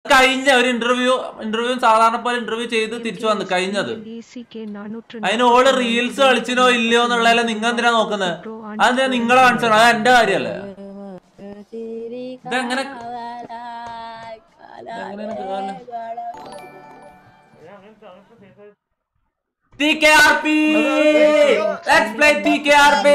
കഴിഞ്ഞ ഒരു interview interview സാധാരണ പോലെ ഇന്റർവ്യൂ ചെയ്ത് തിരിച്ചു വന്ന് കഴിഞ്ഞത് അതിന് ഓള് റീൽസ് കളിച്ചിനോ ഇല്ലയോ എന്നുള്ളതല്ല നിങ്ങൾ എന്തിനാ നോക്കുന്നത് അതെന്തിനാ നിങ്ങളെ കാണിച്ചോ അത് എന്റെ കാര്യല്ലേ ഇതെങ്ങനെ ഇതെങ്ങനെ കേറല്? TKRP! Let's play TKRP!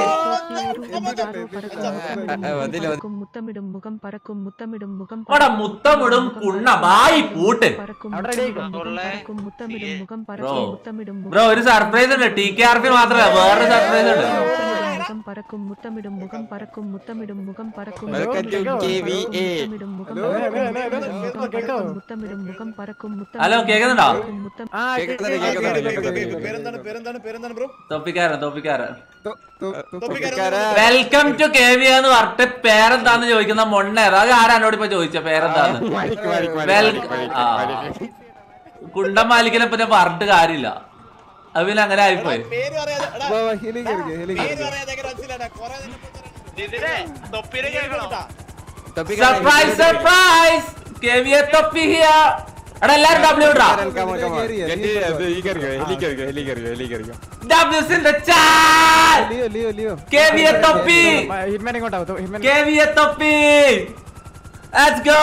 പറക്കും മുത്തമിടും മുഖം പറക്കും മുത്തമിടും മുഖം അവിടെ മുത്തമിടും കുണ്ണ ബായി പൂട്ട് പറക്കും മുത്തമിടും മുഖം പറക്കും മുത്തമിടും മുഖം പറക്കും മുത്തമിടും മുഖം ബ്രോ ഒരു സർപ്രൈസ് ഉണ്ട് ടി കെ ആർ പി മാത്രമല്ല വേറൊരു സർപ്രൈസ് ഉണ്ട് മുഖം പറക്കും മുത്തമിടും മുഖം പറക്കും മുത്തമിടും മുഖം പറക്കും Welcome to KVA. മുത്തമിടും മുഖം പറക്കും മുത്തമിടും മുഖം പറക്കും മുത്തമിടും ഹലോ കേക്കുന്നുണ്ടോ മുത്തം കേൾക്കുന്നുണ്ട്, കേൾക്കുന്നുണ്ട്, കേൾക്കുന്നുണ്ട്. പേരെന്താണ് പേരെന്താണ് പേരെന്താണ് ബ്രോ തൊപ്പിക്കാരൻ തൊപ്പിക്കാരൻ തൊപ്പിക്കാരാ. വെൽക്കം ടു കെ വി എന്ന് പറഞ്ഞിട്ട് പേരെന്താന്ന് ചോദിക്കുന്ന മൊണ്ണേർ അത് ആരാ എന്നോട് ഇപ്പൊ ചോദിച്ച പേരെന്താന്ന് മാലിക്, മാലിക്, മാലിക്, വെൽ- മാലിക്, ആ. മാലിക്. കുണ്ടം മാലിക്കിനെ പിന്നെ പറഞ്ഞിട്ട് കാര്യമില്ല അത് പിന്നെ അങ്ങനെ ആയിപ്പോയി പേര് പറയാതെ എടാ, പേര് പറയാതെ എങ്ങനെ മനസ്സിലാടാ കുറെ തൊപ്പിക്കാരാ. Surprise surprise K V A Thoppi here എടാ എല്ലാരും ഡബ്ല്യൂ ഇടാ Come on, come on. എന്റെ ഇത് ഈ കയറിക്കോ, ഹെലി കയറിക്കോ, ഹെലി കയറിക്കോ, ഹെലി കയറിക്കോ. ഡബ്ല്യൂസ് in the chat K V A Thoppi K V A Thoppi let's go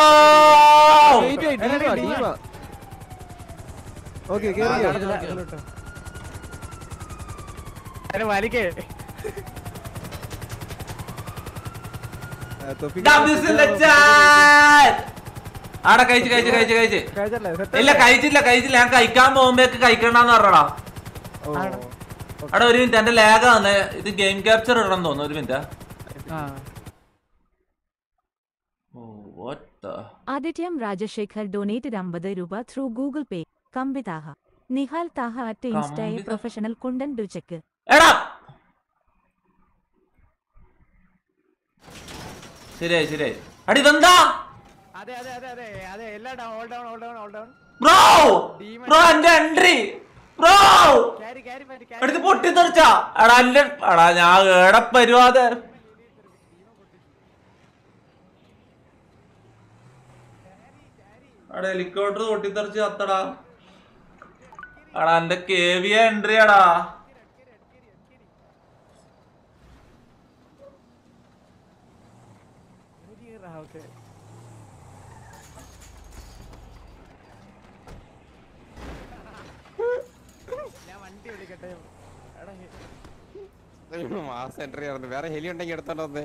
ഡബ്ല്യൂസ് ഇൻ ദ ചാറ്റ് ആടെ കഴിച്ച് കഴിച്ച് കഴിച്ച് കഴിച്ച് ഇല്ല കഴിച്ചില്ല കഴിച്ചില്ല ഞാൻ കഴിക്കാൻ പോകുമ്പോഴേക്ക് കഴിക്കണ്ടെന്ന് പറഞ്ഞടാ അവിടെ ഒരു മിനിറ്റ് എന്റെ ലാഗ് ആണ് ഇത് ഗെയിം ക്യാപ്ചർ ഇടണം തോന്നുന്നു ഒരു മിനിറ്റ് ആദിത്യം രാജശേഖർ ഡൊനേറ്റഡ് അമ്പത് രൂപ ത്രൂ ഗൂഗിൾ പേ കമ്പിതാഹ നിഹാൽ താഹ അറ്റ് ഇൻസ്റ്റയെ കമ്പിത- പ്രൊഫഷണൽ കുണ്ടൻ ഡുചെക്ക് എടാ ശരിയായി ശരിയായി അടി ഇതെന്താ ബ്രോ ബ്രോ എന്റെ എൻട്രി ബ്രോ എടുത്ത് പൊട്ടിത്തെറിച്ച എടാ എന്റെ എടാ ഞാൻ ഏടെ പരുവാതെ എടാ ഹെലികോപ്റ്റർ പൊട്ടിത്തെറിച്ച് കത്തടാ എടാ എന്റെ കേവിയ എൻട്രി ആടാ അയ്യോ, മാസ് എൻട്രി ആയിരുന്നു വേറെ ഹെലി ഉണ്ടെങ്കിൽ എടുത്തോണ്ട് വന്നേ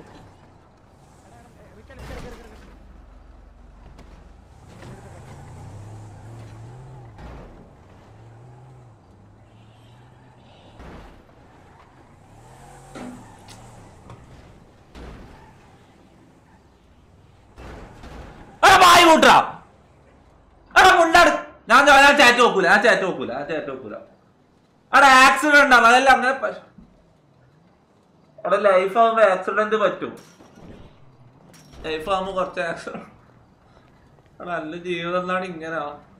എടാ വായി കൂട്ടാ എടാ മുണ്ടാട് ഞാൻ ഞാൻ ചാറ്റ് നോക്കൂല ഞാൻ ചാറ്റ് നോക്കൂല ഞാൻ ചാറ്റ് നോക്കൂല അവിടെ ആക്സിഡന്റ് ആണ് അതല്ല അങ്ങനെ പ- അവിടെ ലൈഫ് ആകുമ്പോ ആക്സിഡന്റ് പറ്റും ലൈഫ് ആകുമ്പോ കുറച്ച് ആക്സിഡന്റ് നല്ല ജീവിതം എന്നാണ് ഇങ്ങനെ